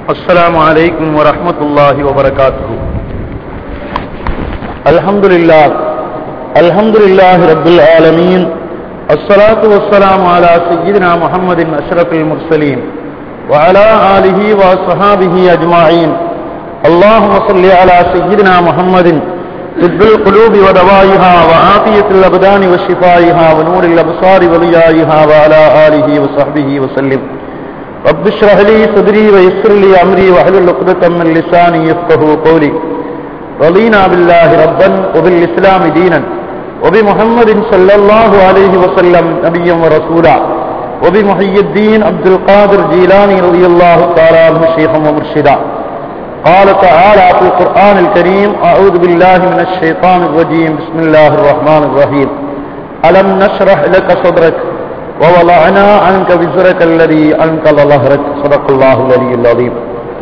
السلام عليكم ورحمة الله وبركاته الحمد لله الحمد لله رب العالمين الصلاة والسلام على سيدنا محمد أشرف المرسلين وعلى آله وصحابه أجمعين اللهم صل على سيدنا محمد طب القلوب ودوائها وعافية الأبدان وشفائها ونور الأبصار وليائها وعلى آله وصحبه وسلم رب اشرح لي صدري ويسر لي أمري واحلل عقدة من لساني يفقهوا قولي رضينا بالله ربا وبالإسلام دينا وبمحمد صلى الله عليه وسلم نبيا ورسولا وبمحي الدين عبد القادر جيلاني رضي الله تعالى عنه شيخا ومرشدا قال تعالى في القرآن الكريم أعوذ بالله من الشيطان الرجيم بسم الله الرحمن الرحيم ألم نشرح لك صدرك ووضعنا عنك وزرك الذي أنقض ظهرك صدق الله العلي العظيم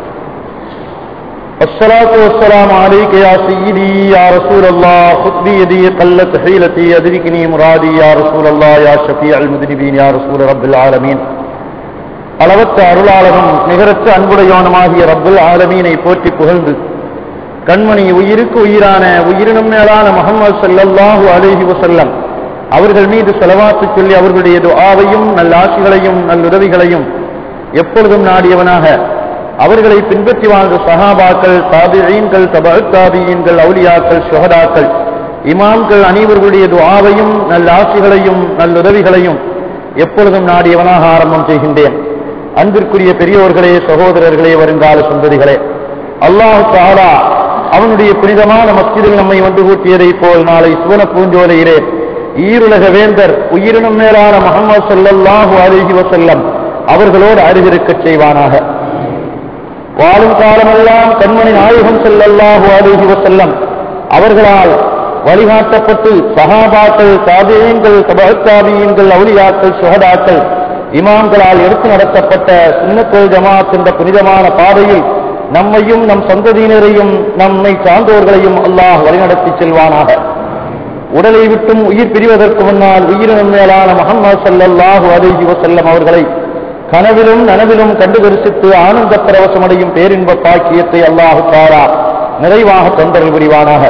الصلاة والسلام عليك يا سيدي يا رسول الله خذ بيدي قلت حيلتي أدركني مرادي يا رسول الله يا شفيع المذنبين يا رسول رب العالمين அளவற்ற அருளாளனும் நிகரற்ற அன்புடையவனுமாகிய ரப்புல் ஆலமீனை போற்றி புகழ்ந்து கண்மணி உயிருக்கு உயிரான உயிரினும் மேலான முகமது ஸல்லல்லாஹு அலைஹி வஸல்லம் அவர்கள் மீது செலவாத்து சொல்லி அவர்களுடைய துஆவையும் நல்லாசிகளையும் நல்லுதவிகளையும் எப்பொழுதும் நாடியவனாக அவர்களை பின்பற்றி வாழ்ந்த சஹாபாக்கள் தாபியீன்கள் தபு தாபியீன்கள் அவுலியாக்கள் சுஹதாக்கள் இமாம்கள் அனைவர்களுடைய துஆவையும் நல்லாசிகளையும் நல்லுதவிகளையும் எப்பொழுதும் நாடியவனாக ஆரம்பம் செய்கின்றேன் அன்பிற்குரிய பெரியோர்களே சகோதரர்களே வருங்கால சந்ததிகளே அல்லாஹ் தாலா அவனுடைய புனிதமான மஸ்ஜிதில் நம்மை ஒன்று கூட்டியதைப் போல் நாளை சுவன பூஞ்சோலையிலே ஈருலக வேந்தர் உயிரினும் மேலான முகமது ஸல்லல்லாஹு அலைஹி வஸல்லம் அவர்களோடு அறிவிருக்கச் செய்வானாக வாழும் காலமெல்லாம் கண்மணி நாயகம் ஸல்லல்லாஹு அலைஹி வஸல்லம் அவர்களால் வழிகாட்டப்பட்டு சஹாபாக்கள் தாபியங்கள் தபாத்தாபியங்கள் அவுலியாக்கள் சுகதாக்கள் இமாம்களால் எடுத்து நடத்தப்பட்ட சுன்னத்துல் ஜமாத் என்ற புனிதமான பாதையில் நம்மையும் நம் சந்ததியினரையும் நம்மை சார்ந்தோர்களையும் அல்லாஹ் வழிநடத்தி செல்வானாக உடலை விட்டும் உயிர் பிரிவதற்கு முன்னால் உயிரினும் மேலான முகமது ஸல்லல்லாஹு அலைஹி வஸல்லம் அவர்களை கனவிலும் நனவிலும் கண்டு தரிசித்து ஆனந்த பரவசமடையும் பேரின்ப பாக்கியத்தை அல்லாஹு தாரா நிறைவாக தொண்டர்கள் புரிவானாக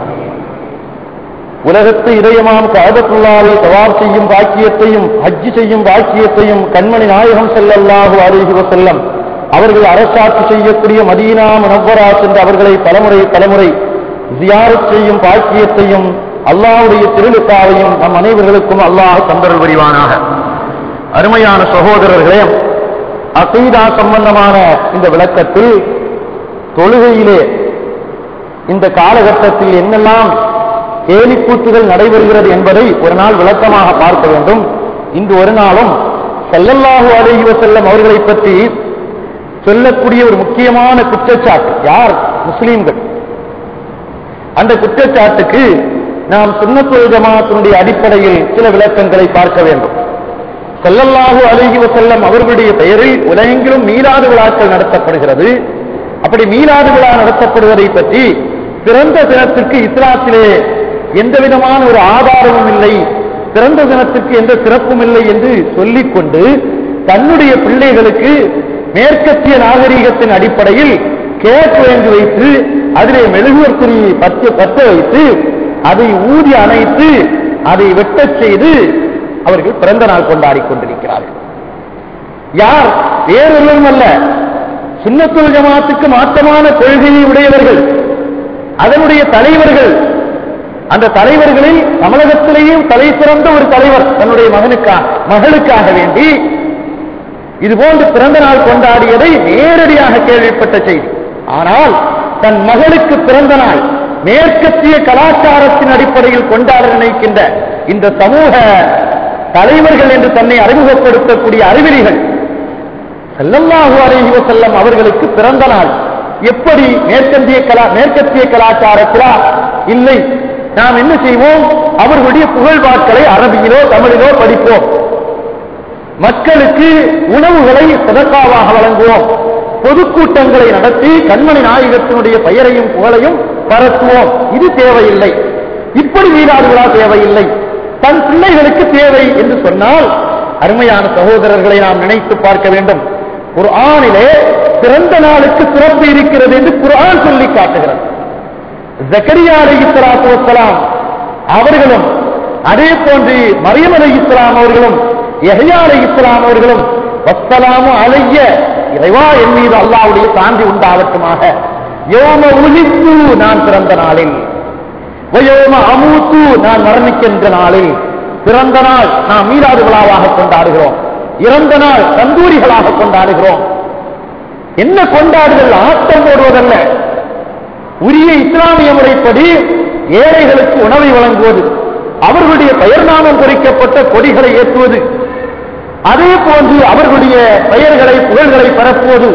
உலகத்து இதயமாம் காதத்துள்ளாவை தவார் செய்யும் பாக்கியத்தையும் ஹஜ்ஜி செய்யும் பாக்கியத்தையும் கண்மணி நாயகம் செல்லல்லாஹு அலைஹி வஸல்லம் அவர்கள் அரசாட்சி செய்யக்கூடிய மதீனா முனவ்வரா சென்று அவர்களை பலமுறை பலமுறை ஜியாரத் செய்யும் பாக்கியத்தையும் அல்லாஹ்வுடைய திருளுக்காவையும் நம் அனைவர்களுக்கும் அல்லாஹ் தந்தரல் புரிவானாக அருமையான சகோதரர்களே அசீதா சம்பந்தமான இந்த விளக்கத்தில் தொழுகையிலே இந்த காலகட்டத்தில் என்னெல்லாம் கேலிக்கூத்துகள் நடைபெறுகிறது என்பதை ஒரு நாள் விளக்கமாக பார்க்க வேண்டும் இன்று ஒரு நாளும் செல்லல்லாஹு அலைஹி வஸல்லம் அவர்களை பற்றி சொல்லக்கூடிய ஒரு முக்கியமான குற்றச்சாட்டு யார் முஸ்லீம்கள் அந்த குற்றச்சாட்டுக்கு நாம் சுன்னத்துல் ஜமாத்தினுடைய அடிப்படையில் சில விளக்கங்களை பார்க்க வேண்டும் செல்லல்லாஹு அலைஹி வஸல்லம் அவர்களுடைய பெயரில் உலகெங்கிலும் மீளாது விழாக்கள் நடத்தப்படுகிறது அப்படி மீளாது விழா நடத்தப்படுவதை பற்றி பிறந்த தினத்திற்கு இஸ்லாத்திலே எந்த விதமான ஒரு ஆதாரமும் இல்லை பிறந்த தினத்திற்கு எந்த சிறப்பும் இல்லை என்று சொல்லிக்கொண்டு தன்னுடைய பிள்ளைகளுக்கு மேற்கத்திய நாகரீகத்தின் அடிப்படையில் கேக் வாங்கி வைத்து அதிலே மெழுகுவர்த்தி பத்து பற்ற வைத்து அதை ஊதி அணைத்து அதை வெட்டச் செய்து அவர்கள் பிறந்த நாள் கொண்டாடி கொண்டிருக்கிறார்கள் யார் வேறொருவரும் அல்ல சுன்னத்துல் ஜமாத்துக்கு மாற்றமான கொள்கையை உடையவர்கள் அதனுடைய தலைவர்கள் அந்த தலைவர்களில் தமிழகத்திலேயும் தலை சிறந்த ஒரு தலைவர் தன்னுடைய மகனுக்காக மகளுக்காக வேண்டி இதுபோன்று பிறந்த நாள் கொண்டாடியதை நேரடியாக கேள்விப்பட்ட செய்தி ஆனால் தன் மகளுக்கு பிறந்த நாள் மேற்கத்திய கலாச்சாரத்தின் அடிப்படையில் கொண்டாட நினைக்கின்ற இந்த சமூக தலைவர்கள் என்று தன்னை அறிமுகப்படுத்தக்கூடிய அறிவிலிகள் செல்லல்லாஹு அலைஹி வஸல்லம் அவர்களுக்கு பிறந்த நாள் எப்படி மேற்கத்திய கலா மேற்கத்திய கலாச்சாரத்திலா இல்லை நாம் என்ன செய்வோம் அவர்களுடைய புகழ்வாக்களை அரபியிலோ தமிழிலோ படிப்போம் மக்களுக்கு உணவுகளை சதக்காவாக வழங்குவோம் பொதுக்கூட்டங்களை நடத்தி கண்மணி நாயகத்தினுடைய பெயரையும் புகழையும் பரத்துவோம் இது தேவையில்லை இப்படி மீதாது விழா தேவையில்லை தன் பிள்ளைகளுக்கு தேவை என்று சொன்னால் அருமையான சகோதரர்களை நாம் நினைத்து பார்க்க வேண்டும் குர்ஆனிலே பிறந்த நாளுக்கு சிறப்பு இருக்கிறது என்று குர்ஆன் சொல்லி காட்டுகிறது ஜக்கரியா அலைஹிஸ்ஸலாத்து வஸ்ஸலாம் அவர்களும் அதே போன்று மரியம் அலைஹிஸ்ஸலாம் அவர்களும் யஹ்யா அலைஹிஸ்ஸலாம் அவர்களும் வஸ்ஸலாமு அலைய இறைவா என் மீது அல்லாஹ்வுடைய சாந்தி உண்டாகட்டுமாக யோம உலித்து நான் பிறந்த நாளில் வயோம அமூத்து நான் மரணிக்கின்ற நாளில் பிறந்த நாள் நாம் மீராது விழாவாக கொண்டாடுகிறோம் இறந்த நாள் தந்தூரிகளாக கொண்டாடுகிறோம் என்ன கொண்டாடுதல் ஆட்டம் போடுவதல்ல உரிய இஸ்லாமிய முறைப்படி ஏழைகளுக்கு உணவை வழங்குவது அவர்களுடைய பெயர் நாமம் குறிக்கப்பட்ட கொடிகளை ஏற்றுவது அதே போன்று அவர்களுடைய பெயர்களை புகழ்களை பரப்புவது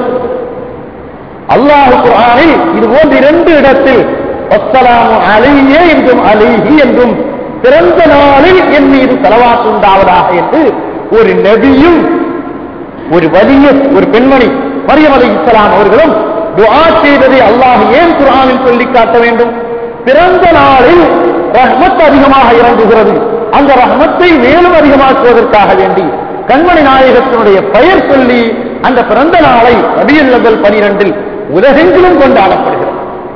அல்லாஹ் குர்ஆனில் இது போன்ற இரண்டு இடத்தில் வஸ்ஸலாமு அலையே என்றும் அலைஹி என்றும் பிறந்த நாளில் என் மீது செலவாக்கு உண்டாவதாக என்று ஒரு நபியும் ஒரு வலிய ஒரு பெண்மணி மரியம் அலை இஸ்லாம் அவர்களும் துஆ செய்ததை அல்லாஹ் ஏன் குர்ஆனில் சொல்லி காட்ட வேண்டும் பிறந்த நாளில் ரஹ்மத் அதிகமாக இறங்குகிறது அந்த ரஹ்மத்தை மேலும் அதிகமாக்குவதற்காக வேண்டி கண்மணி நாயகத்தினுடைய பெயர் சொல்லி அந்த பிறந்த நாளை ரபியுல் லெவல் பனிரெண்டில் உலகெங்கிலும் கொண்டாடப்படுகிறது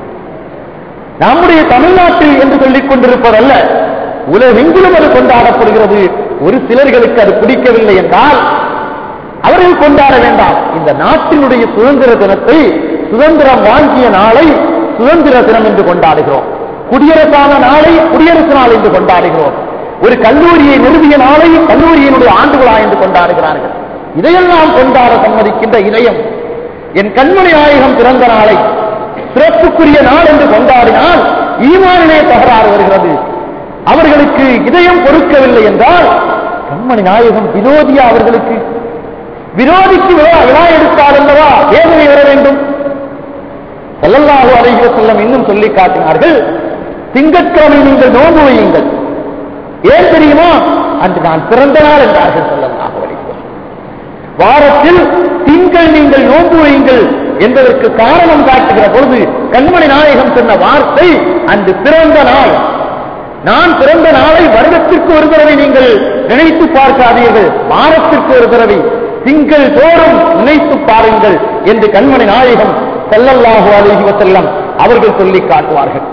நம்முடைய தமிழ்நாட்டில் என்று சொல்லிக் கொண்டிருப்பதல்ல உலகெங்கிலும் அது கொண்டாடப்படுகிறது ஒரு சிலர்களுக்கு அது பிடிக்கவில்லை என்றால் அவர்கள் கொண்டாட வேண்டாம் இந்த நாட்டினுடைய சுதந்திர தினத்தை சுதந்திரம் வாங்கிய நாளை சுதந்திர தினம் என்று கொண்டாடுகிறோம் குடியரசான நாளை குடியரசு நாள் என்று கொண்டாடுகிறோம் ஒரு கல்லூரியை நிறுவிய நாளை கல்லூரியினுடைய ஆண்டு விழா என்று கொண்டாடுகிறார்கள் இதையெல்லாம் கொண்டாட சம்மதிக்கின்ற இதயம் என் கண்மணி நாயகம் பிறந்த நாளை சிறப்புக்குரிய நாள் என்று கொண்டாடினால் ஈமானிலே தகராறு வருகிறது அவர்களுக்கு இதயம் பொறுக்கவில்லை என்றால் கண்மணி நாயகம் விரோதியா அவர்களுக்கு விரோதிக்கு விழா விழா எடுத்தால் அல்லவா வேதனை வர வேண்டும் ஸல்லல்லாஹு அலைஹி வஸல்லம் இன்னும் சொல்லி காட்டினார்கள் திங்கட்கிழமை நீங்கள் நோன்பு வையுங்கள் ஏன் தெரியுமா அன்று நான் பிறந்த நாள் என்றார்கள் ஸல்லல்லாஹு அலைஹி வஸல்லம் வாரத்தில் திங்கள் நீங்கள் நோன்பு வையுங்கள் என்பதற்கு காரணம் காட்டுகிற பொழுது கண்மணி நாயகம் சொன்ன வார்த்தை அன்று பிறந்த நாள் நான் பிறந்த நாளை வருடத்திற்கு ஒரு தடவை நீங்கள் நினைத்து பார்க்காதீர்கள் வாரத்திற்கு ஒரு தடவை திங்கள் தோறும் நினைத்து பாருங்கள் என்று கண்மணி நாயகம் ஸல்லல்லாஹு அலைஹி வஸல்லம் அவர்கள் சொல்லி காட்டுவார்கள்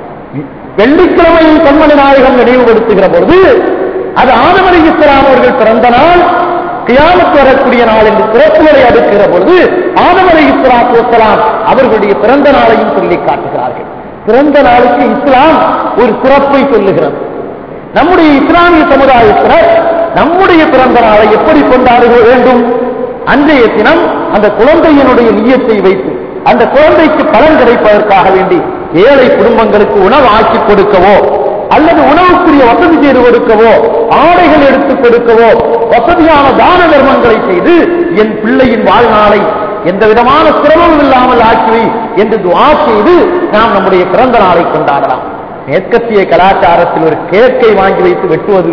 வெள்ளிக்கிழமையில் கண்மணி நாயகம் நினைவுபடுத்துகிற பொழுது அது ஆதம் அலி இஸ்லாம் அவர்கள் பிறந்த நாள் கியாமத்து வரக்கூடிய நாள் என்று சிறப்புகளை அடுக்கிற பொழுது ஆதம் அலி இஸ்லாத்து வசலாம் அவர்களுடைய பிறந்த நாளையும் சொல்லி காட்டுகிறார்கள் பிறந்த நாளுக்கு இஸ்லாம் ஒரு சிறப்பை சொல்லுகிறது நம்முடைய இஸ்லாமிய சமுதாயத்தினர் நம்முடைய பிறந்த நாளை எப்படி கொண்டாட வேண்டும் அன்றைய தினம் அந்த குழந்தையினுடைய நியத்தை வைத்து அந்த குழந்தைக்கு பலன் கிடைப்பதற்காக வேண்டி ஏழை குடும்பங்களுக்கு உணவு ஆக்கி கொடுக்கவோ அல்லது உணவுக்குரிய வசதி செய்து கொடுக்கவோ ஆடைகள் எடுத்துக் கொடுக்கவோ வசதியான தான தர்மங்களை செய்து என் பிள்ளையின் வாழ்நாளை எந்த விதமான சிரமமும் இல்லாமல் ஆக்கி என்று துவா செய்து நாம் நம்முடைய பிறந்த நாளை கொண்டாடலாம் மேற்கத்திய கலாச்சாரத்தில் ஒரு கேக்கை வாங்கி வைத்து வெட்டுவது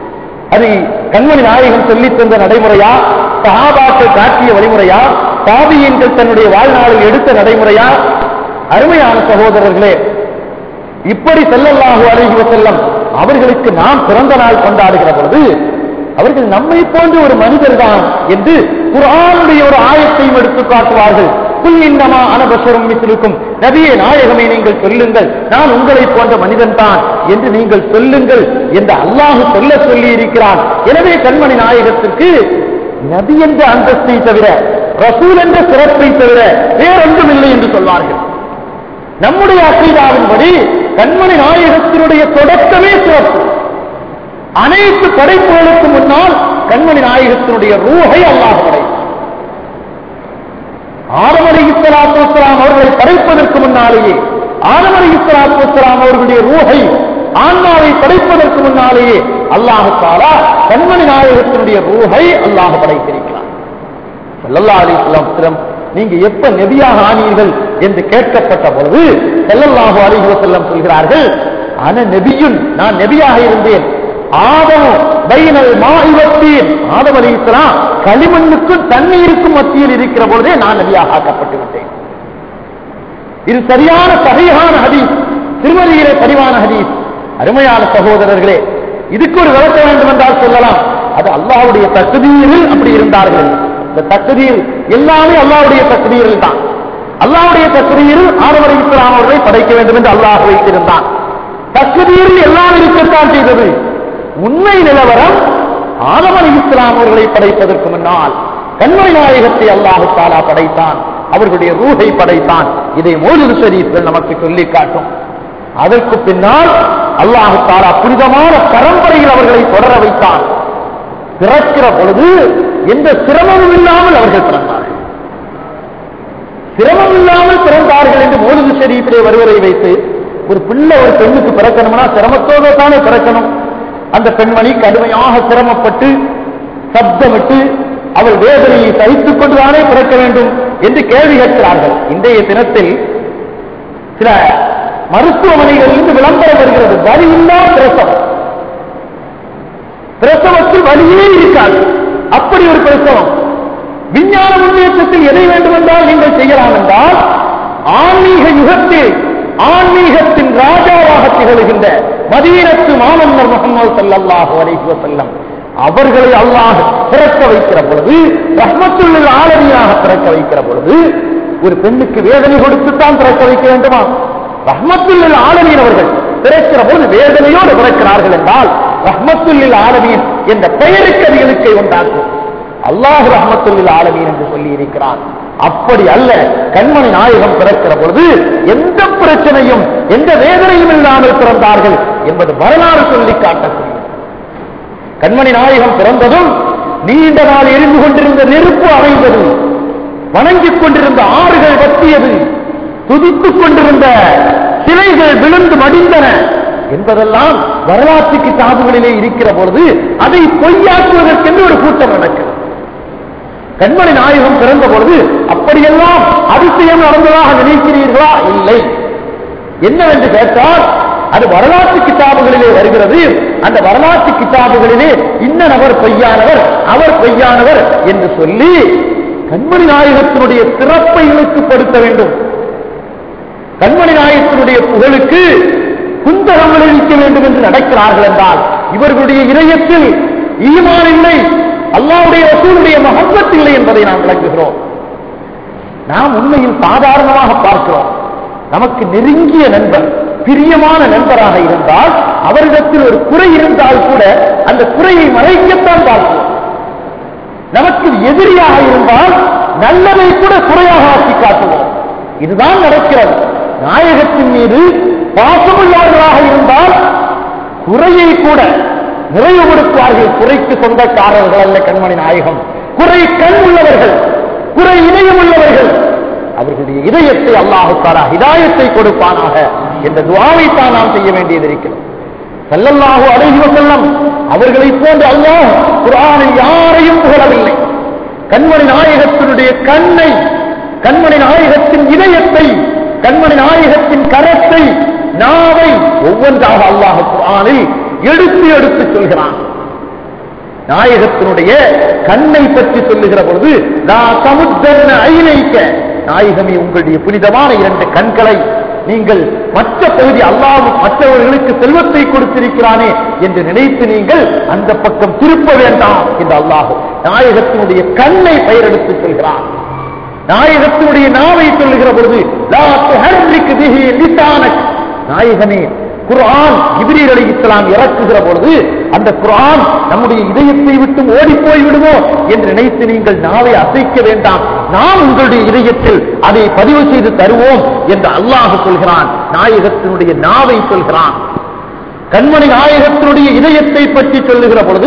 அது கண்மணி நாயகம் சொல்லித் தந்த நடைமுறையா சஹாபாக்கள் காட்டிய வழிமுறையா தாபியன்கள் தன்னுடைய வாழ்நாளில் எடுத்த நடைமுறையா அருமையான சகோதரர்களே இப்படி செல்லல்லாஹு அலைஹி வஸல்லம் அவர்களுக்கு நாம் பிறந்த நாள் கொண்டாடுகிற பொழுது அவர்கள் நம்மை போன்ற ஒரு மனிதர் தான் என்று குர்ஆனுடைய ஒரு ஆயத்தையும் எடுத்து காட்டுவார்கள் குல் இன்னமா அனபசரும் மிஸ்லுக்கும் நபியே நாயகமே நீங்கள் சொல்லுங்கள் நான் உங்களை போன்ற மனிதன் தான் என்று நீங்கள் சொல்லுங்கள் என்று அல்லாஹ் சொல்ல சொல்லி இருக்கிறான் எனவே கண்மணி நாயகத்திற்கு நபி என்ற அந்தஸ்தை தவிர ரசூல் என்ற சிறப்பை தவிர வேறொன்றும் இல்லை என்று சொல்வார்கள் நம்முடைய அசைதாவின்படி கண்மணி நாயகத்தினுடைய தொடக்கமே சிறப்பு அனைத்து படைப்புகளுக்கு முன்னால் கண்மணி நாயகத்தினுடைய ரூஹை அல்லாஹ் படைத்தார் ஆதம் அலி இஸ்லாத்து வஸ்லாம் அவர்களை படைப்பதற்கு முன்னாலேயே ஆதம் அலி இஸ்லாத்து வஸ்லாம் அவர்களுடைய ரூஹை ஆன்மாவை படைப்பதற்கு முன்னாலேயே அல்லாஹு தாலா கண்மணி நாயகத்தினுடைய ரூஹை அல்லாஹ் படைத்திருக்கிறார் ஸல்லல்லாஹு அலைஹி வஸல்லம் நீங்க எப்ப நபியாக ஆனீர்கள் என்று கேட்கப்பட்ட பொழுது ஸல்லல்லாஹு அலைஹி வஸல்லம் சொல்கிறார்கள் அன நபியுன் நான் நபியாக இருந்தேன் ஆதம் பைனல் மாஇவத்தீன் ஆதம் அலைஹிஸ்ஸலாம் களிமண்ணுக்கும் தண்ணீருக்கும் மத்தியில் இருக்கிற பொழுதே நான் நபியாக ஆக்கப்பட்டு விட்டேன் இது சரியான சகையான ஹதீஸ் திருமதியிலே பதிவான ஹதீஸ் அருமையான சகோதரர்களே இதுக்கு ஒரு விளக்க வேண்டும் என்றால் சொல்லலாம் அது அல்லாஹ்வுடைய தகுதியில் அப்படி இருந்தார்கள் இந்த தக்தீர் எல்லாமே அல்லாஹ்வுடைய தக்தீரில் தான் அல்லாஹ்வுடைய தக்தீரில் ஆதம் அலி இஸ்லாம் அவர்களை படைக்க வேண்டும் என்று அல்லாஹ் வைத்திருந்தான் தக்தீரில் எல்லாம் இருக்கத்தான் செய்தது உண்மை நிலவரம் ஆதம் அலி இஸ்லாம் அவர்களை படைப்பதற்கு முன்னால் கண்மை நாயகத்தை அல்லாஹு தாலா படைத்தான் அவர்களுடைய ரூஹை படைத்தான் இதை மோது ஷரீஃப்கள் நமக்கு சொல்லி காட்டும் அதற்கு பின்னால் அல்லாஹு தாலா புனிதமான பரம்பரையில் அவர்களை தொடர வைத்தான் பிறக்கிற பொழுது எந்த சிரமமும் இல்லாமல் அவர்கள் பிறந்தார்கள் சிரமம் இல்லாமல் பிறந்தார்கள் என்று மோது ஷரீஃபிலே வருவதை வைத்து ஒரு பிள்ளை ஒரு பெண்ணுக்கு பிறக்கணும்னா சிரமத்தோடு தானே பிறக்கணும் அந்த பெண்மணி கடுமையாக சிரமப்பட்டு சப்தமிட்டு அவள் வேதனையை சகித்துக் கொண்டுதானே பிறக்க வேண்டும் என்று கேள்வி கேட்கிறார்கள் இன்றைய தினத்தில் சில மருத்துவமனைகளிலிருந்து விளம்பரம் வருகிறது வலியில்லா பிரசவம் பிரசவத்தில் வலியே இருக்காது அப்படி ஒரு பிரசவம் விஞ்ஞான முன்னேற்றத்தில் எதை வேண்டுமென்றால் நீங்கள் செய்யலாம் என்றால் ஆன்மீக யுகத்தில் ஆன்மீகத்தின் ராஜாவாக திகழ்கின்ற மதீனத்து மாமன்னர் முகமது ஸல்லல்லாஹு அலைஹி வஸல்லம் அவர்களை அல்லாஹ் பிறக்க வைக்கிற பொழுது ரஹ்மத்துல்லில் ஆலமியாக பிறக்க வைக்கிற பொழுது ஒரு பெண்ணுக்கு வேதனை கொடுத்துத்தான் பிறக்க வைக்க வேண்டுமா ரஹ்மத்துல்லில் ஆலமீன் அவர்கள் பிறக்கிற போது வேதனையோடு பிறக்கிறார்கள் என்றால் ரஹ்மத்துல்லில் ஆலமீன் என்ற பெயருக்கு அது இழுக்கை உண்டாக்கும் அல்லாஹ் ரஹ்மத்துல்லில் ஆலமீன் என்று சொல்லி இருக்கிறான் அப்படி அல்ல கண்மணி நாயகம் பிறக்கிற பொழுது எந்த பிரச்சனையும் எந்த வேதனையும் இல்லாமல் பிறந்தார்கள் என்பது வரலாறு சொல்லி காட்டக்கூடியது கண்மணி நாயகம் பிறந்ததும் நீண்ட நாள் எரிந்து கொண்டிருந்த நெருப்பு அணைந்தது வணங்கிக் கொண்டிருந்த ஆறுகள் வத்தியது துதித்துக் கொண்டிருந்த சிலைகள் விழுந்து மடிந்தன என்பதெல்லாம் வரலாற்று கிதாபுகளிலே இருக்கிற பொழுது அதை பொய்யாக்குவதற்கென்று ஒரு கூட்டம் நடக்கிறது கண்மணி நாயகம் பிறந்த பொழுது அப்படியெல்லாம் அதிசயம் நடந்ததாக நினைக்கிறீர்களா இல்லை என்னவென்று கேட்டால் அது வரலாற்று கிதாபுகளிலே வருகிறது அந்த வரலாற்று கிதாபுகளிலே இன்ன நபர் பொய்யானவர் அவர் பொய்யானவர் என்று சொல்லி கண்மணி நாயகத்தினுடைய சிறப்பை இழுக்குப்படுத்த வேண்டும் கண்மணி நாயகத்தினுடைய புகழுக்கு குந்தகம் விளைவிக்க வேண்டும் என்று நடக்கிறார்கள் என்றால் இவர்களுடைய இதயத்தில் ஈமான் இல்லை அல்லாவுடைய ரசூலுடைய மகப்பத் இல்லை என்பதை நாம் விளங்குகிறோம் நாம் உண்மையில் சாதாரணமாக பார்க்கிறோம் நமக்கு நெருங்கிய நண்பர் பிரியமான நண்பராக இருந்தால் அவரிடத்தில் ஒரு குறை இருந்தால் கூட அந்த குறையை மறைக்கத்தான் பார்க்கிறோம் நமக்கு எதிரியாக இருந்தால் நல்லதை கூட குறையாக ஆக்கி காட்டுவோம் இதுதான் நடக்கிறது நாயகத்தின் மீது பாசமுள்ளவர்களாக இருந்தால் குறையை கூட நிறைவுபடுத்துவார்கள் குறைக்கு சொந்தக்காரர்கள் அல்ல கண்மணி நாயகம் குறை கண் உள்ளவர்கள் குறை இதயம் உள்ளவர்கள் அவர்களுடைய இதயத்தை அல்லாஹுக்காரா ஹிதாயத்தை கொடுப்பானாக என்ற துவாவை தான் நாம் செய்ய வேண்டியது இருக்கிறது செல்லல்லாஹு அலைஹி வஸல்லம் அவர்களை போன்று அல்லாஹ் குர்ஆனில் யாரையும் புகழவில்லை கண்மணி நாயகத்தினுடைய கண்ணை கண்மணி நாயகத்தின் இதயத்தை கண்மணி நாயகத்தின் கரத்தை நாவை ஒவ்வொன்றாக அல்லாஹ் குர்ஆனில் எடுத்து எடுத்து சொல்கிறான் நாயகத்தினுடைய கண்ணை பற்றி சொல்லுகிற பொழுது நான் சமுத்தன்ன ஐலைக்க நாயகமே உங்களுடைய புனிதமான இரண்டு கண்களை நீங்கள் மற்ற பகுதி அல்லாஹ் மற்றவர்களுக்கு செல்வத்தை கொடுத்திருக்கிறானே என்று நினைத்து நீங்கள் அந்த பக்கம் திருப்ப வேண்டாம் என்று அல்லாஹ் நாயகத்தினுடைய கண்ணை பெயரெடுத்து சொல்கிறான் நாயகத்தினுடைய நாவை சொல்லுகிற பொழுது லா துஹர்ரிக் பிஹி லிசானக் நாயகமே குர்ஆன் ஜிப்ரீல் அலைஹிஸ்ஸலாம் இறக்குகிற பொழுது அந்த குர்ஆன் நம்முடைய இதயத்தை விட்டு ஓடி போய் விடுமோ என்று நினைத்து நீங்கள் நாவை அசைக்க வேண்டாம் நாம் உங்களுடைய இதயத்தில் அதை பதிவு செய்து தருவோம் என்று அல்லாஹ் சொல்கிறான் நாயகத்தினுடைய நாவை சொல்கிறான் கண்மணி நாயகத்தினுடைய இதயத்தை பற்றி சொல்லுகிற பொழுது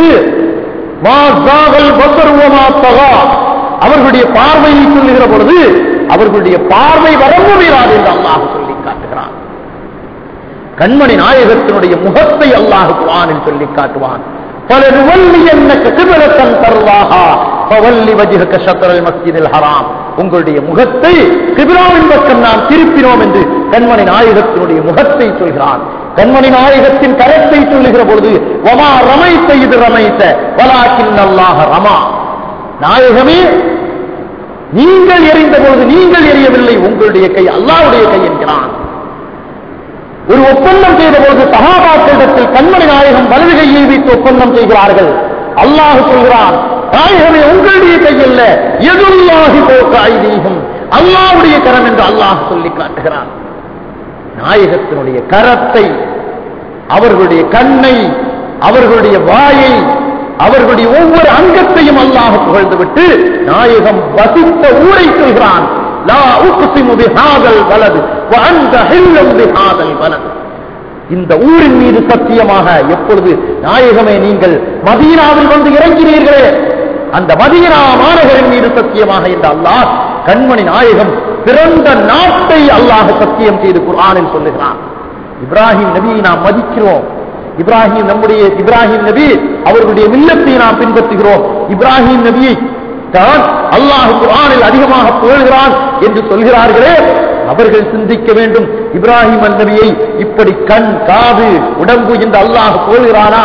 மா ஜாகல் பசருவமா தகா அவர்களுடைய பார்வையை சொல்லுகிற பொழுது அவர்களுடைய பார்வை வரம்பு மீறாது என்று அல்லாஹ் சொல்லி காட்டுகிறான் கண்மணி நாயகத்தினுடைய முகத்தை அல்லாஹ் குர்ஆனில் சொல்லி காட்டுவான் فَلَنُوَلِّيَنَّكَ قِبْلَةً تَرْضَاهَا فَوَلِّ وَجْهَكَ شَطْرَ الْمَسْجِدِ الْحَرَامِ உங்களுடைய முகத்தை கிபிலாவின் பக்கம் நாம் திருப்பினோம் என்று கண்மணி நாயகத்தினுடைய முகத்தை சொல்கிறான் கண்மணி நாயகத்தின் கரத்தை சொல்லுகிற பொழுது வமா ரமைத்த இது ரமைத்த வலாக்கின் அல்லாஹ ரமா நாயகமே நீங்கள் எறிந்த பொழுது நீங்கள் எறியவில்லை உங்களுடைய கை அல்லாஹ்வுடைய கை என்கிறான் ஒரு ஒப்பந்தம் செய்த பொழுது சகாபாக்களிடத்தில் கண்மணி நாயகம் வலது கையை வைத்து ஒப்பந்தம் செய்கிறார்கள் அல்லாஹ் சொல்கிறான் நாயகமே உங்களுடைய கையல்ல எதுல்லாகி போக்காய்தீகம் அல்லாவுடைய கரம் என்று அல்லாஹ் சொல்லி காட்டுகிறான் நாயகத்தினுடைய கரத்தை அவர்களுடைய கண்ணை அவர்களுடைய வாயை அவர்களுடைய ஒவ்வொரு அங்கத்தையும் அல்லாஹ் புகழ்ந்துவிட்டு நாயகம் வசித்த ஊரை சொல்கிறான் லா உக்ஸிமு பிஹாதல் வலது வ அன்த ஹில்லும் பிஹாதல் வலது இந்த ஊரின் மீது சத்தியமாக எப்பொழுது நாயகமே நீங்கள் மதீனாவில் வந்து இறங்கினீர்களே அந்த மதீனா மாநகரின் மீது சத்தியமாக இந்த அல்லாஹ் கண்மணி நாயகம் பிறந்த நாட்டை அல்லாஹ் சத்தியம் செய்து குர்ஆனில் சொல்லுகிறான் இப்ராஹிம் நபியை நாம் மதிக்கிறோம் இப்ராஹிம் நம்முடைய இப்ராஹிம் நபி அவர்களுடைய மில்லத்தை நாம் பின்பற்றுகிறோம் இப்ராஹிம் நபியை தான் அல்லாஹ் குர்ஆனில் அதிகமாக புகழ்கிறான் என்று சொல்கிறார்களே அவர்கள் சிந்திக்க வேண்டும் இப்ராஹிம் நபியை இப்படி கண் காது உடம்பு என்று அல்லாஹ் புகழ்கிறானா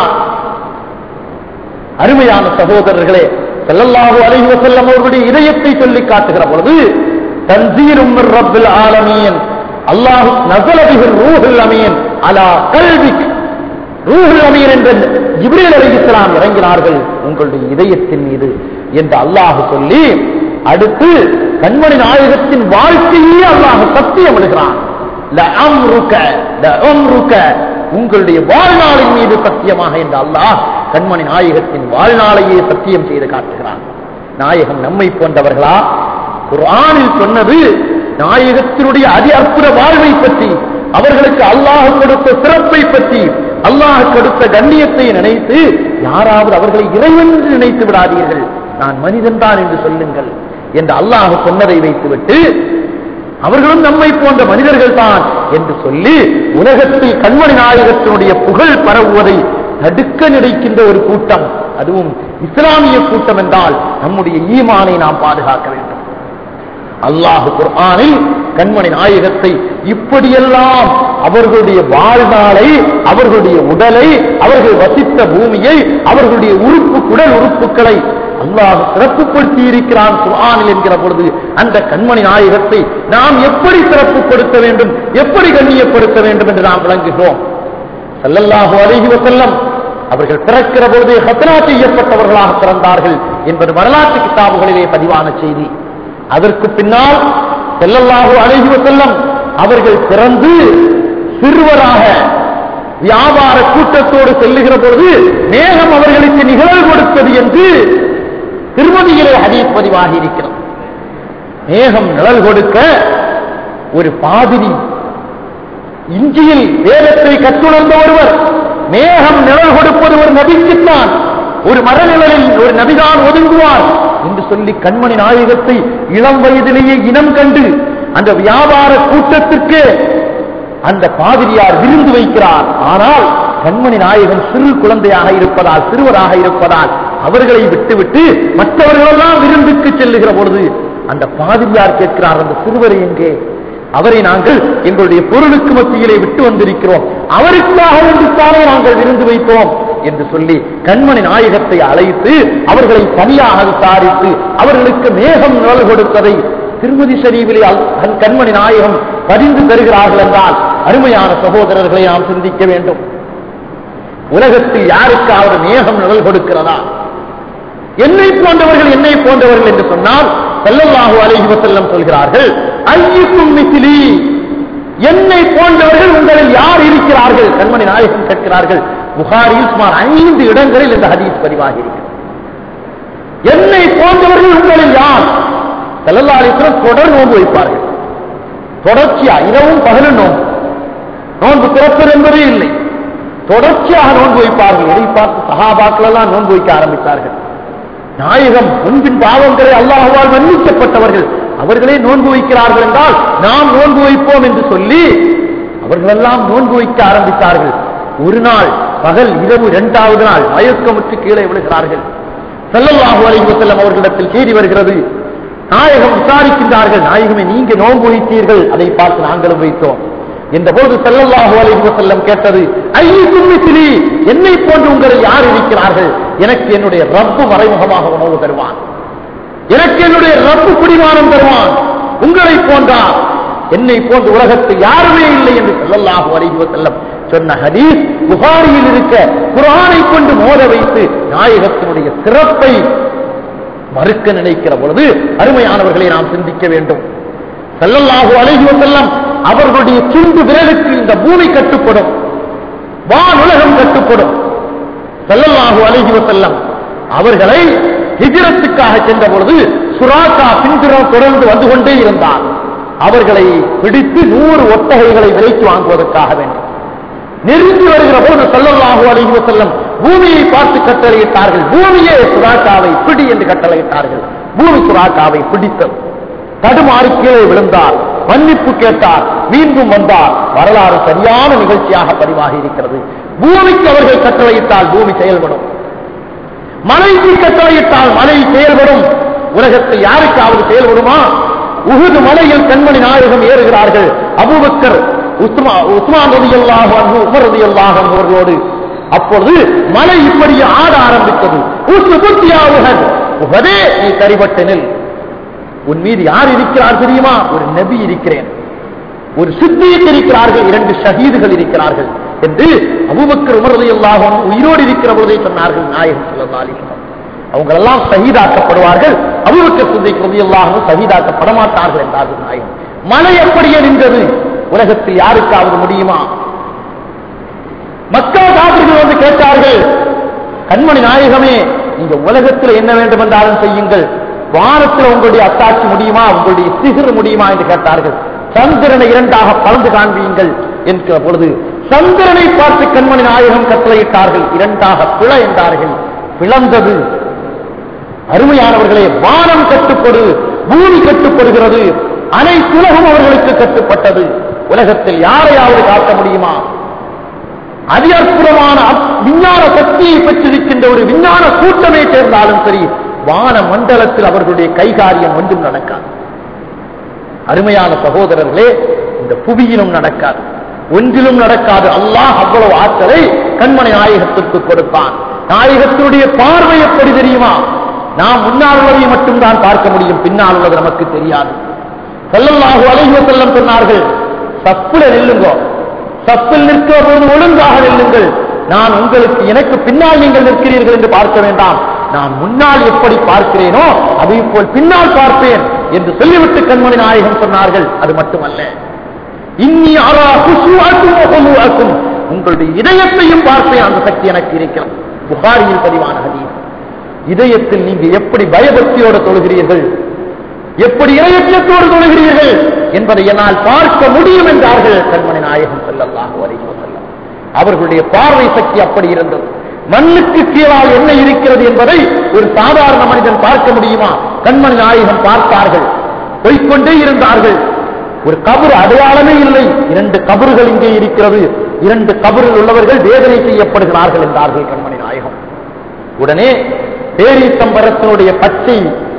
அருமையான சகோதரர்களே ஸல்லல்லாஹு அலைஹி வஸல்லம் அவர்களுடைய இதயத்தை சொல்லி காட்டுகிற பொழுது தன்சீரும் மிர் ரப்பில் ஆலமீன் அல்லாஹ் நஸல பிஹிர் ரூஹுல் அமீன் அலா கல்விக் ரூஹுல் அமீன் என்ற ஜிப்ரீல் அலைஹிஸ்ஸலாம் இறங்கினார்கள் உங்களுடைய இதயத்தின் மீது என்று அல்லாஹ் சொல்லி அடுத்து கண்மணி நாயகத்தின் வாழ்க்கையே அல்லாஹ் சத்தியம் விடுகிறான் லஅம்ருக லஅம்ருக உங்களுடைய வாழ்நாளின் மீது சத்தியமாக என்ற அல்லாஹ் கண்மணி நாயகத்தின் வாழ்நாளையே சத்தியம் செய்து காட்டுகிறான் நாயகம் நம்மை போன்றவர்களா குர்ஆனில் சொன்னது நாயகத்தினுடைய அதி அற்புத வாழ்வை பற்றி அவர்களுக்கு அல்லாஹ் கொடுத்த சிறப்பை பற்றி அல்லாஹ் கொடுத்த கண்ணியத்தை நினைத்து யாராவது அவர்களை இறைவன் என்று நினைத்து விடாதீர்கள் நான் மனிதன்தான் என்று சொல்லுங்கள் என்று அல்லாஹ் சொன்னதை வைத்துவிட்டு அவர்களும் நம்மை போன்ற மனிதர்கள் தான் என்று சொல்லி உலகத்தில் கண்மணி நாயகத்தினுடைய புகழ் பரவுவதை தடுக்க நினைக்கின்ற ஒரு கூட்டம் அதுவும் இஸ்லாமிய கூட்டம் என்றால் நம்முடைய ஈமானை நாம் பாதுகாக்க வேண்டும் அல்லாஹு குர்ஆனில் கண்மணி நாயகத்தை இப்படியெல்லாம் அவர்களுடைய வாழ்நாளை அவர்களுடைய உடலை அவர்கள் வசித்த பூமியை அவர்களுடைய உறுப்பு குடல் உறுப்புகளை அல்லாஹ் சிறப்புப்படுத்தி இருக்கிறான் குர்ஆனில் என்கிற பொழுது அந்த கண்மணி நாயகத்தை நாம் எப்படி சிறப்புப்படுத்த வேண்டும் எப்படி கண்ணியப்படுத்த வேண்டும் என்று நாம் விளங்குகிறோம் ஸல்லல்லாஹு அலைஹி வஸல்லம் அவர்கள் பிறக்கிற பொழுதே ஹத்னா செய்யப்பட்டவர்களாக பிறந்தார்கள் என்பது வரலாற்று கிதாபுகளிலே பதிவான செய்தி அதற்கு பின்னால் ஸல்லல்லாஹு அலைஹி வஸல்லம் அவர்கள் பிறந்து சிறுவராக வியாபார கூட்டத்தோடு செல்லுகிற பொழுது மேகம் அவர்களுக்கு நிகழல் கொடுத்தது என்று திருமதியிலே ஹதீஸ் பதிவாகி இருக்கிறது மேகம் நிழல் கொடுக்க ஒரு பாதிரி இஞ்சியில் வேதத்தை கற்றுணர்ந்த ஒருவர் மேகம் நிழல் கொடுப்பது ஒரு நபிக்குத்தான் ஒரு மரநிழலில் ஒரு நபிதான் ஒதுங்குவார் என்று சொல்லி கண்மணி நாயகத்தை இளம் வயதிலேயே இனம் கண்டு அந்த வியாபார கூட்டத்திற்கு அந்த பாதிரியார் விருந்து வைக்கிறார் ஆனால் கண்மணி நாயகன் சிறு குழந்தையாக இருப்பதால் சிறுவராக இருப்பதால் அவர்களை விட்டுவிட்டு மற்றவர்களெல்லாம் விருந்துக்கு செல்லுகிற பொழுது அந்த பாதிரியார் கேட்கிறார் அந்த சிறுவரை எங்கே அவரை நாங்கள் எங்களுடைய பொருளுக்கு மத்தியிலே விட்டு வந்திருக்கிறோம் அவருக்காக வேண்டித்தானே நாங்கள் விருந்து வைத்தோம் என்று சொல்லி கண்மணி நாயகத்தை அழைத்து அவர்களை தனியாக விசாரித்து அவர்களுக்கு மேகம் நிழல் கொடுத்ததை திருமதி ஷரீஃபிலே அல்- கண்- கண்மணி நாயகம் பதிந்து தருகிறார்கள் என்றால் அருமையான சகோதரர்களை நாம் சிந்திக்க வேண்டும் உலகத்தில் யாருக்காவது மேகம் நிழல் கொடுக்கிறதா என்னை போன்றவர்கள் என்னை போன்றவர்கள் என்று சொன்னால் ஸல்லல்லாஹு அலைஹி வஸல்லம் சொல்கிறார்கள் ஐயுக்கும் மிஸ்லி என்னை போன்றவர்கள் உங்களில் யார் இருக்கிறார்கள் கண்மணி நாயகம் கேட்கிறார்கள் புகாரில் சுமார் ஐந்து இடங்களில் இந்த ஹதீஸ் பதிவாகி இருக்கிறது என்னை போன்றவர்கள் உங்களில் யார் ஸல்லல்லாஹு அலைஹி வஸல்லம் தொடர் நோன்பு வைப்பார்கள் தொடர்ச்சியா இரவும் பகலும் நோன்பு நோன்பு திறப்பது என்பதே இல்லை தொடர்ச்சியாக நோன்பு வைப்பார்கள் எதை பார்த்து சகாபாக்கள் எல்லாம் நோன்பு வைக்க ஆரம்பித்தார்கள் நாயகம் முன்பின் பாவங்களை அல்லாஹுவால் மன்னிக்கப்பட்டவர்கள் அவர்களே நோன்பு வைக்கிறார்கள் என்றால் நாம் நோன்பு வைப்போம் என்று சொல்லி அவர்களெல்லாம் நோன்பு வைக்க ஆரம்பித்தார்கள் ஒரு நாள் பகல் இரவு இரண்டாவது நாள் மயக்கமுற்று கீழே விழுகிறார்கள் ஸல்லல்லாஹு அலைஹி வஸல்லம் அவர்களிடத்தில் செய்தி வருகிறது நாயகம் விசாரிக்கின்றார்கள் நாயகமே நீங்க நோன்பு வைத்தீர்கள் அதை பார்த்து நாங்களும் வைத்தோம் இந்த போது ஸல்லல்லாஹு அலைஹி வஸல்லம் கேட்டது ஐயுக்கும் மிஸ்லி என்னை போன்று உங்களில் யார் இருக்கிறார்கள் எனக்கு என்னுடைய ரப்பு மறைமுகமாக உணவு தருவான் எனக்கு என்னுடைய ரப்பு குடிமானம் தருவான் உங்களை போன்றா என்னை போன்ற உலகத்தில் யாருமே இல்லை என்று ஸல்லல்லாஹு அலைஹி வஸல்லம் சொன்ன ஹதீஸ் புகாரியில் இருக்க குர்ஆனை கொண்டு மோத வைத்து நாயகத்தினுடைய சிறப்பை மறுக்க நினைக்கிற பொழுது அருமையானவர்களை நாம் சிந்திக்க வேண்டும் செல்லல்லாஹு அலைஹி வஸல்லம் அவர்களுடைய சுண்டு விரலுக்கு இந்த பூமி கட்டுப்படும் வானுலகம் கட்டுப்படும் செல்லல்லாஹு அலைஹி வஸல்லம் அவர்களை ஹிஜ்ரத்துக்காக சென்ற பொழுது சுராக்கா பின்புறம் தொடர்ந்து வந்து கொண்டே இருந்தார் அவர்களை பிடித்து நூறு ஒட்டகைகளை விலைக்கு வாங்குவதற்காக வேண்டும் நெருங்கி வருகிற போது செல்லல்லாஹு அலைஹி வஸல்லம் பூமியை பார்த்து கட்டளையிட்டார்கள் பூமியே சுராக்காவை பிடி என்று கட்டளையிட்டார்கள் பூமி சுராக்காவை பிடித்தது தடுமாறி கீழே விழுந்தார் மன்னிப்பு கேட்டார் மீண்டும் வந்தார் வரலாறு சரியான நிகழ்ச்சியாக பதிவாகி இருக்கிறது பூமிக்கு அவர்கள் கட்டளையிட்டால் பூமி செயல்படும் மலைக்கு கட்டளையிட்டால் மலை செயல்படும் உலகத்தில் யாருக்காவது செயல்படுமா உகுது மலையில் கண்மணி நாயகம் ஏறுகிறார்கள் அபூபக்கர் உஸ்மா உஸ்மான் ரதியல்லாஹு அன்ஹு உமர் ரதியல்லாஹு அன்ஹு அவர்களோடு அப்பொழுது மலை இப்படி ஆட ஆரம்பித்தது உஸ்து புத்தியாவுகன் உகதே நீ தரிபட்டு நில் உன் மீது யார் இருக்கிறார் தெரியுமா ஒரு நபி இருக்கிறேன் ஒரு சித்தியத் இருக்கிறார்கள் இரண்டு ஷஹீதுகள் இருக்கிறார்கள் என்று அபூபக்கர் உமர் ரலியல்லாஹு அன்ஹு உயிரோடு இருக்கிற போதே சொன்னார்கள் நாயகம் ஸல்லல்லாஹு அலைஹி வஸல்லம் அவங்க எல்லாம் ஷஹீதாக்கப்படுவார்கள் அபூபக்கர் சித்திக் ரலியல்லாஹு அன்ஹு ஷஹீதாக்கப்பட மாட்டார்கள் என்றார்கள் நாயகம் மலை அப்படியே நின்றது உலகத்தில் யாருக்காவது முடியுமா மக்கா காவிர்கள் வந்து கேட்டார்கள் கண்மணி நாயகமே நீங்க உலகத்தில் என்ன வேண்டும் என்றாலும் செய்யுங்கள் வானத்தில் உங்களுடைய அத்தாட்சி முடியுமா உங்களுடைய சிகிர் முடியுமா என்று கேட்டார்கள் சந்திரனை இரண்டாக பறந்து காண்பியுங்கள் என்கிற பொழுது சந்திரனை பார்த்து கண்மணி நாயகம் கட்டளையிட்டார்கள் இரண்டாக பிள என்றார்கள் பிளந்தது அருமையானவர்களே வானம் கட்டுப்படு பூமி கட்டுப்படுகிறது அனைத்துலகம் அவர்களுக்கு கட்டுப்பட்டது உலகத்தில் யாரையாவது காட்ட முடியுமா அதி அற்புதமான அப்- விஞ்ஞான சக்தியை பெற்றிருக்கின்ற ஒரு விஞ்ஞான கூட்டமே சேர்ந்தாலும் சரி வான மண்டலத்தில் அவர்களுடைய கைகாரியம் ஒன்றும் நடக்காது அருமையான சகோதரர்களே இந்த புவியிலும் நடக்காது ஒன்றிலும் நடக்காது அல்லாஹ் அவ்வளவு ஆற்றலை கண்மணி நாயகத்திற்கு கொடுத்தான் நாயகத்தினுடைய பார்வை எப்படி தெரியுமா நாம் முன்னால் உள்ளதை மட்டும்தான் பார்க்க முடியும் பின்னால் உள்ளது நமக்கு தெரியாது ஸல்லல்லாஹு அலைஹி வஸல்லம் சொன்னார்கள் சப்புல நில்லுங்கோ சப்பில் நிற்கிற போது ஒழுங்காக நில்லுங்கள் நான் உங்களுக்கு எனக்கு பின்னால் நீங்கள் நிற்கிறீர்கள் என்று பார்க்க வேண்டாம் நான் முன்னால் எப்படி பார்க்கிறேனோ அதே போல் பின்னால் பார்ப்பேன் என்று சொல்லிவிட்டு கண்மணி நாயகம் சொன்னார்கள் அது மட்டுமல்ல இன்னி அரா குசுவாக்கும் வகுவாக்கும் உங்களுடைய இதயத்தையும் பார்ப்பேன் அந்த சக்தி எனக்கு இருக்கிறது புகாரியில் பதிவான ஹதீஸ் இதயத்தில் நீங்க எப்படி பயபக்தியோடு தொழுகிறீர்கள் எப்படி இரையற்றத்தோடு தொழுகிறீர்கள் என்பதை என்னால் பார்க்க முடியும் என்றார்கள் கண்மணி நாயகம் ஸல்லல்லாஹு அலைஹி வஸல்லம் அவர்களுடைய பார்வை சக்தி அப்படி இருந்தது மண்ணுக்கு கீழால் என்ன இருக்கிறது என்பதை ஒரு சாதாரண மனிதன் பார்க்க முடியுமா கண்மணி நாயகம் பார்த்தார்கள் போய்க்கொண்டே இருந்தார்கள் ஒரு கபர் அடையாளமே இல்லை இரண்டு கபறுகள் இங்கே இருக்கிறது இரண்டு கபரில் உள்ளவர்கள் வேதனை செய்யப்படுகிறார்கள் என்றார்கள் கண்மணி நாயகம் உடனே பேரீசம்பரத்தினுடைய பச்சை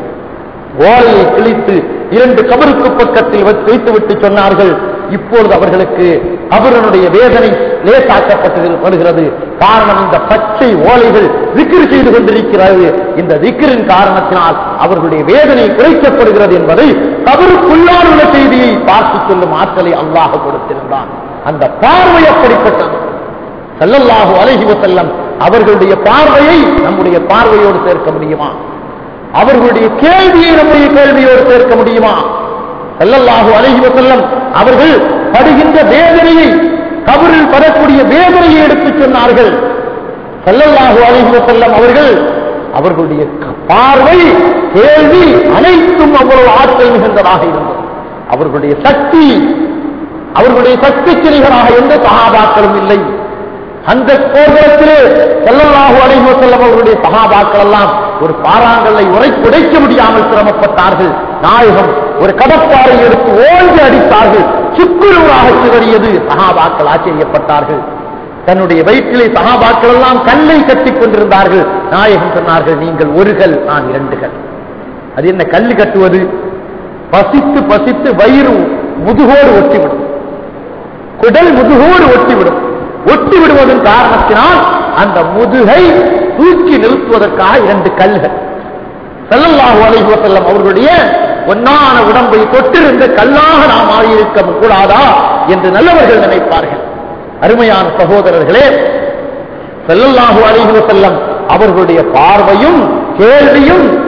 ஓலையை கிழித்து இரண்டு கபருக்கு பக்கத்தில் வைத்து வைத்துவிட்டு சொன்னார்கள் இப்பொழுது அவர்களுக்கு கபரனுடைய வேதனை லேசாக்கப்பட்டு வருகிறது காரணம் இந்த பச்சை ஓலைகள் விக்கிரி செய்து கொண்டிருக்கிறது இந்த விக்கிரின் காரணத்தினால் அவர்களுடைய வேதனை குறைக்கப்படுகிறது என்பதை கபருக்குள்ளால் உள்ள செய்தியை பார்த்து சொல்லும் ஆற்றலை அல்லாஹ் கொடுத்திருந்தான் அந்த பார்வை அப்படிப்பட்டது ஸல்லல்லாஹு அலைஹி வஸல்லம் அவர்களுடைய பார்வையை நம்முடைய பார்வையோடு சேர்க்க முடியுமா அவர்களுடைய கேள்வியை நம்முடைய கேள்வியோடு சேர்க்க முடியுமா ஸல்லல்லாஹு அலைஹி வஸல்லம் அவர்கள் படுகின்ற வேதனையை கபரில் படக்கூடிய வேதனையை எடுத்துச் சொன்னார்கள் ஸல்லல்லாஹு அலைஹி வஸல்லம் அவர்கள் அவர்களுடைய க- பார்வை கேள்வி அனைத்தும் அவ்வளவு ஆற்றல் மிகுந்ததாக இருந்தது அவர்களுடைய சக்தி அவர்களுடைய சக்தி சிலைகளாக எந்த சகாபாக்களும் இல்லை அந்த போர்க்களத்திலே செல்லல்லாஹு அலைஹி வஸல்லம் அவர்களுடைய சகாபாக்கள் எல்லாம் ஒரு பாறாங்கல்லை உரை உடைக்க முடியாமல் சிரமப்பட்டார்கள் நாயகம் ஒரு கடப்பாறை எடுத்து ஓங்கி அடித்தார்கள் சுக்குநூறாக சிதறியது சகாபாக்கள் ஆச்சரியப்பட்டார்கள் தன்னுடைய வயிற்றிலே சகாபாக்கள் எல்லாம் கல்லை கட்டிக் கொண்டிருந்தார்கள் நாயகம் சொன்னார்கள் நீங்கள் ஒரு கல் நான் இரண்டு கல் அது என்ன கல் கட்டுவது பசித்து பசித்து வயிறு முதுகோடு ஒட்டிவிடும் குடல் முதுகோடு ஒட்டிவிடும் ஒட்டி விடுவதன் காரணத்தினால் அந்த முதுகை தூக்கி நிறுத்துவதற்காக இரண்டு கல்கள் ஸல்லல்லாஹு அலைஹி வஸல்லம் அவர்களுடைய பொன்னான உடம்பை தொட்டிருந்த கல்லாக நாம் ஆகியிருக்க கூடாதா என்று நல்லவர்கள் நினைப்பார்கள் அருமையான சகோதரர்களே ஸல்லல்லாஹு அலைஹி வஸல்லம் அவர்களுடைய பார்வையும் கேள்வியும்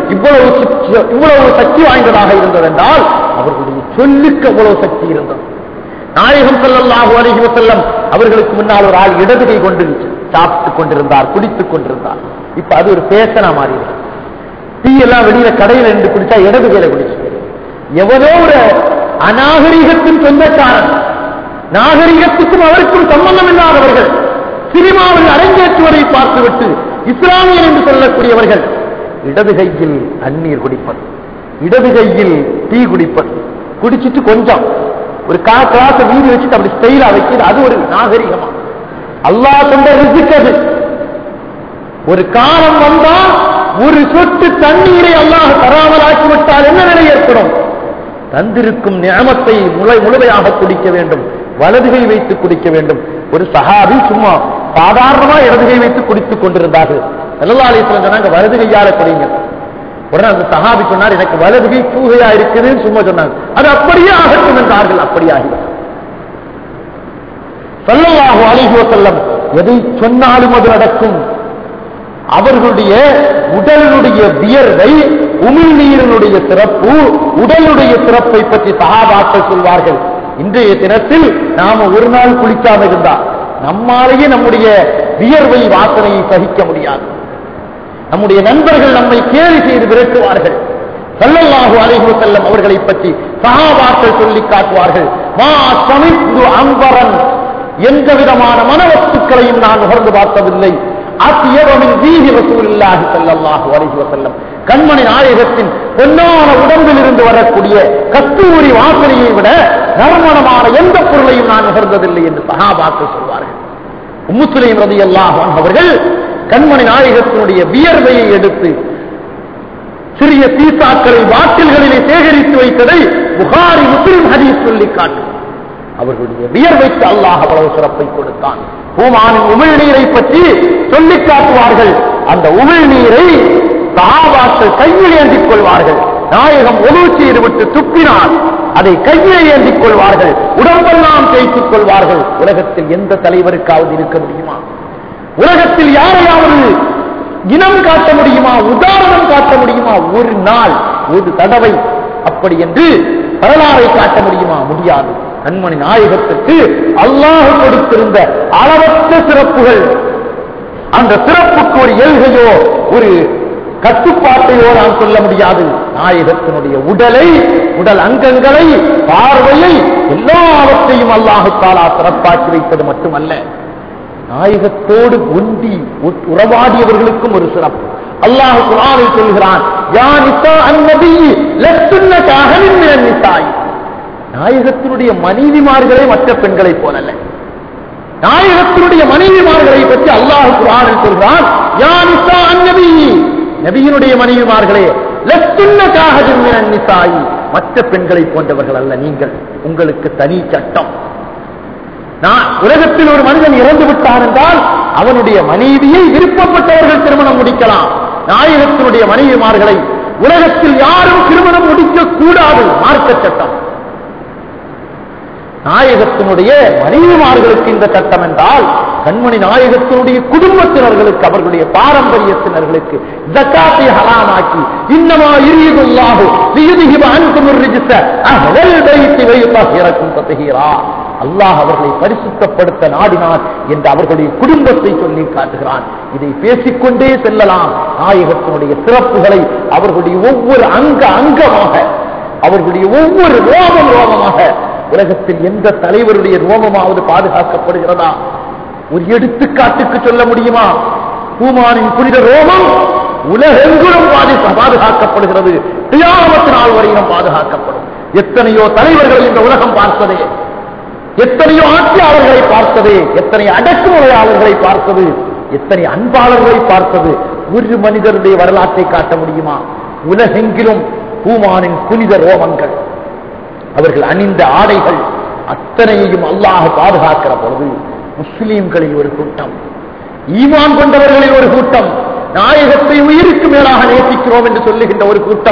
இவ்வளவு சக்தி- இவ்வளவு சக்தி வாய்ந்ததாக இருந்ததென்றால் அவர்களுடைய சொல்லுக்கு அவ்வளவு சக்தி இருந்தது நாயகம் ஸல்லல்லாஹு அலைஹி வஸல்லம் அவர்களுக்கு முன்னால் ஒரு ஆள் இடது கை கொண்டு சாப்பிட்டுக் கொண்டிருந்தார் குடித்துக் கொண்டிருந்தார் இப்ப அது ஒரு பேசனா மாறி டீ எல்லாம் வெளியில கடையில் இருந்து குடிச்சா இடது கையில குடிச்சு எவனோ ஒரு அநாகரிகத்தின் சொந்தக்காரன் நாகரிகத்துக்கும் அவருக்கும் சம்பந்தம் இல்லாதவர்கள் சினிமாவில் அரங்கேற்றுவதை பார்த்துவிட்டு இஸ்லாமியர் என்று சொல்லக்கூடியவர்கள் இடது கையில் தண்ணீர் குடிப்பது இடது கையில் டீ குடிப்பது குடிச்சிட்டு கொஞ்சம் ஒரு கா கிளாஸ் வீடு வச்சுட்டு அப்படி ஸ்டைலா வைக்கிறது அது ஒரு நாகரிகமா அல்லாஹ் கொண்ட ரிசிக் அது ஒரு காலம் வந்தா ஒரு சொட்டு தண்ணீரை அல்லாஹ் தராமலாக்கி விட்டால் என்ன நிலை ஏற்படும் தந்திருக்கும் நியமத்தை முளை முழுமையாக குடிக்க வேண்டும் வலதுகை வைத்து குடிக்க வேண்டும் ஒரு சஹாபி சும்மா சாதாரணமா இடதுகை வைத்து குடித்துக் கொண்டிருந்தார்கள் செல்லல்லா அலிஸ்லாம் சொன்னாங்க வலது கையால குடிங்க உடனே அந்த சஹாபி சொன்னார் எனக்கு வலதுகை பூகையா இருக்குதுன்னு சும்மா சொன்னாங்க அது அப்படியே ஆகட்டும் என்றார்கள் அப்படியே ஆகிவிட்டது சல்லல்லாஹு அலைஹி வஸல்லம் எதை சொன்னாலும் அது நடக்கும் அவர்களுடைய உடலினுடைய வியர்வை உமிழ்நீரினுடைய சிறப்பு உடலுடைய சிறப்பை பற்றி சகாபாக்கள் சொல்வார்கள் இன்றைய தினத்தில் நாம ஒரு நாள் குளிக்காம இருந்தா நம்மாலேயே நம்முடைய வியர்வை வாசனையை சகிக்க முடியாது நம்முடைய நண்பர்கள் நம்மை கேலி செய்து விரட்டுவார்கள் சல்லல்லாஹு அலைஹி வஸல்லம் அவர்களை பற்றி சஹாபாக்கள் சொல்லி காட்டுவார்கள் மா சமித்து அம்பரன் எந்த விதமான மனவஸ்துக்களையும் நான் நுகர்ந்து பார்த்ததில்லை அத்தியவமின் தீஹி ரசூலில்லாஹி ஸல்லல்லாஹு அலைஹி வஸல்லம் கண்மணி நாயகத்தின் பொன்னான உடம்பில் இருந்து வரக்கூடிய கஸ்தூரி வாசனையை விட நறுமணமான எந்த பொருளையும் நான் நுகர்ந்ததில்லை என்று சஹாபாக்கள் சொல்வார்கள் முஸ்லிம் ரதியல்லாஹு அன்ஹு அவர்கள் கண்மணி நாயகத்தினுடைய வியர்வையை எடுத்து சிறிய சீசாக்களை பாட்டில்களிலே சேகரித்து வைத்ததை புகாரி முஸ்லிம் ஹதீஸ் சொல்லி காட்டும் அவர்களுடைய வியர்வைக்கு அல்லாஹ் அவ்வளவு சிறப்பை கொடுத்தான் பூமானின் உமிழ்நீரை பற்றி சொல்லிக் காட்டுவார்கள் அந்த உமிழ்நீரை சஹாபாக்கள் கையில் ஏந்திக் கொள்வார்கள் நாயகம் ஒழுவு செய்து விட்டு துப்பினால் அதை கையில் ஏந்திக் கொள்வார்கள் உடம்பெல்லாம் தேய்த்துக் கொள்வார்கள் உலகத்தில் எந்த தலைவருக்காவது இருக்க முடியுமா உலகத்தில் யாரையாவது இனம் காட்ட முடியுமா உதாரணம் காட்ட முடியுமா ஒரு நாள் ஒரு தடவை அப்படி என்று வரலாறை காட்ட முடியுமா முடியாது கண்மணி நாயகத்திற்கு அல்லாஹ் கொடுத்திருந்த அளவற்ற சிறப்புகள் அந்த சிறப்புக்கு ஒரு எல்கையோ ஒரு கட்டுப்பாட்டையோ நாம் சொல்ல முடியாது நாயகத்தினுடைய உடலை உடல் அங்கங்களை பார்வையை எல்லாவற்றையும் அல்லாஹு தாலா சிறப்பாக்கி வைத்தது மட்டுமல்ல நாயகத்தோடு ஒன்றி உ- உறவாடியவர்களுக்கும் ஒரு சிறப்பு அல்லாஹ் குரானில் சொல்கிறான் யா நிசா அந்நபி லஸ்துன்ன கஅஹலின் மினன் நிசாய் நாயகத்தினுடைய மனைவிமார்களே மற்ற பெண்களைப் போலல்ல நாயகத்தினுடைய மனைவிமார்களை பற்றி அல்லாஹ் குரானில் சொல்கிறான் யா நிசா அந்நபி நபியினுடைய மனைவிமார்களே லஸ்துன்ன கஅஹலின் மினன் நிசாய் மற்ற பெண்களைப் போன்றவர்கள் அல்ல நீங்கள் உங்களுக்கு தனி சட்டம் நான் உலகத்தில் ஒரு மனிதன் இறந்து விட்டான் என்றால் அவனுடைய மனைவியை விருப்பப்பட்டவர்கள் திருமணம் முடிக்கலாம் நாயகத்தினுடைய மனைவிமார்களை உலகத்தில் யாரும் திருமணம் முடிக்க கூடாது மார்க்க சட்டம் நாயகத்தினுடைய மனைவிமார்களுக்கு இந்த சட்டம் என்றால் கண்மணி நாயகத்தினுடைய குடும்பத்தினர்களுக்கு அவர்களுடைய பாரம்பரியத்தினர்களுக்கு ஜக்காத்தை ஹலாமாக்கி இன்னமா இரியதுல்லாஹு லியுதிஹிப அன்கும் الرجس أهل البيت ويطهركم تطهيرا அல்லாஹ் அவர்களை பரிசுத்தப்படுத்த நாடினான் என்று அவர்களுடைய குடும்பத்தை சொல்லி காட்டுகிறான் இதை பேசிக்கொண்டே செல்லலாம் நாயகத்தினுடைய சிறப்புகளை அவர்களுடைய ஒவ்வொரு அங்க அங்கமாக அவர்களுடைய ஒவ்வொரு ரோமம் ரோமமாக உலகத்தில் எந்த தலைவருடைய ரோமமாவது பாதுகாக்கப்படுகிறதா ஒரு எடுத்துக்காட்டுக்கு சொல்ல முடியுமா பூமானின் புனித ரோமம் உலகெங்கிலும் பாதி- பாதுகாக்கப்படுகிறது தியாமத்து நாள் வரையிலும் பாதுகாக்கப்படும் எத்தனையோ தலைவர்கள் இந்த உலகம் பார்த்ததே எத்தனையோ ஆட்சியாளர்களை பார்த்தது எத்தனை அடக்குமுறையாளர்களை பார்த்தது எத்தனை அன்பாளர்களை பார்த்தது ஒரு மனிதருடைய வரலாற்றை காட்ட முடியுமா உலகெங்கிலும் பூமானின் புனித ரோமங்கள் அவர்கள் அணிந்த ஆடைகள் அத்தனையையும் அல்லாஹ் பாதுகாக்கிற பொழுது முஸ்லீம்களில் ஒரு கூட்டம் ஈமான் கொண்டவர்களில் ஒரு கூட்டம் நாயகத்தை உயிருக்கு மேலாக நேசிக்கிறோம் என்று சொல்லுகின்ற ஒரு கூட்டம்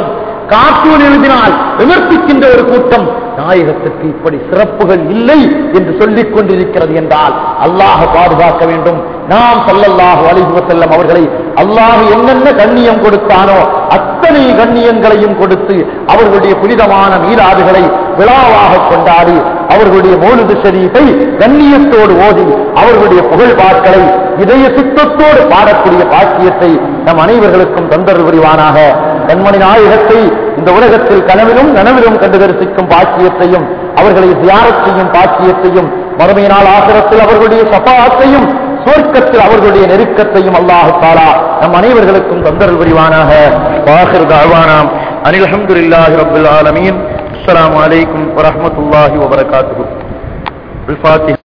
கார்ட்டூன் எழுதினால் விமர்சிக்கின்ற ஒரு கூட்டம் நாயகத்துக்கு இப்படி சிறப்புகள் இல்லை என்று சொல்லிக் கொண்டிருக்கிறது என்றால் அல்லாஹ் பாதுகாக்க வேண்டும் நாம் சல்லல்லாஹு அலைஹி வஸல்லம் அவர்களை அல்லாஹ் என்னென்ன கண்ணியம் கொடுத்தானோ அத்தனை கண்ணியங்களையும் கொடுத்து அவர்களுடைய புனிதமான மீராதுகளை விழாவாக கொண்டாடி அவர்களுடைய மௌலுது ஷரீஃபை கண்ணியத்தோடு ஓதி அவர்களுடைய புகழ் பாக்களை இதய சுத்தத்தோடு பாடக்கூடிய பாக்கியத்தை நம் அனைவர்களுக்கும் தொந்தரவு புரிவானாக கண்மணி நாயகத்தை இந்த உலகத்தில் கனவிலும் நனவிலும் கண்டு தரிசிக்கும் பாக்கியத்தையும் அவர்களை தியாரச் செய்யும் பாக்கியத்தையும் மறுமை நாள் ஆசிரத்தில் அவர்களுடைய சபாத்தையும் சுவர்க்கத்தில் அவர்களுடைய நெருக்கத்தையும் அல்லாஹு தாலா நம் அனைவர்களுக்கும் தொந்தரவு புரிவானாக வாஹிர் தாழ்வானாம் அனில் அஹமதுல்லாஹி ரபுல் ஆலமீன் அஸ்ஸலாமு அலைக்கும் வரஹ்மத்துல்லாஹி வபரகாத்துஹு الفاتحة